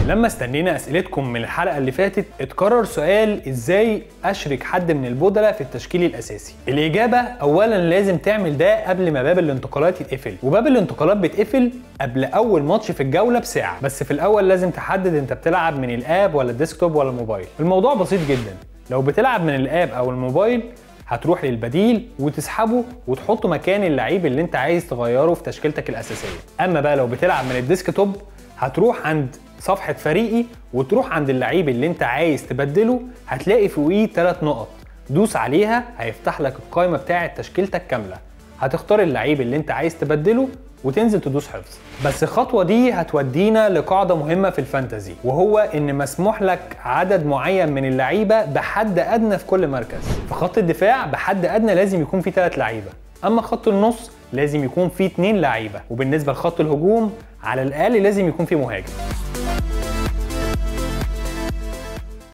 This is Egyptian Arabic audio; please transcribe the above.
لما استنينا اسئلتكم من الحلقه اللي فاتت اتكرر سؤال ازاي اشرك حد من البودلة في التشكيل الاساسي الاجابه اولا لازم تعمل ده قبل ما باب الانتقالات يتقفل وباب الانتقالات بيتقفل قبل اول ماتش في الجوله بساعه بس في الاول لازم تحدد انت بتلعب من الاب ولا الديسكتوب ولا الموبايل الموضوع بسيط جدا لو بتلعب من الاب او الموبايل هتروح للبديل وتسحبه وتحطه مكان اللعيب اللي انت عايز تغيره في تشكيلتك الاساسيه اما بقى لو بتلعب من الديسكتوب هتروح عند صفحه فريقي وتروح عند اللعيب اللي انت عايز تبدله هتلاقي فوقيه ثلاث نقط دوس عليها هيفتح لك القائمه بتاعه تشكيلتك كامله هتختار اللعيب اللي انت عايز تبدله وتنزل تدوس حفظ بس الخطوة دي هتودينا لقاعدة مهمة في الفانتزي وهو ان مسموح لك عدد معين من اللعيبة بحد ادنى في كل مركز في خط الدفاع بحد ادنى لازم يكون فيه 3 لعيبة اما خط النص لازم يكون فيه 2 لعيبة وبالنسبة لخط الهجوم على الاقل لازم يكون فيه مهاجم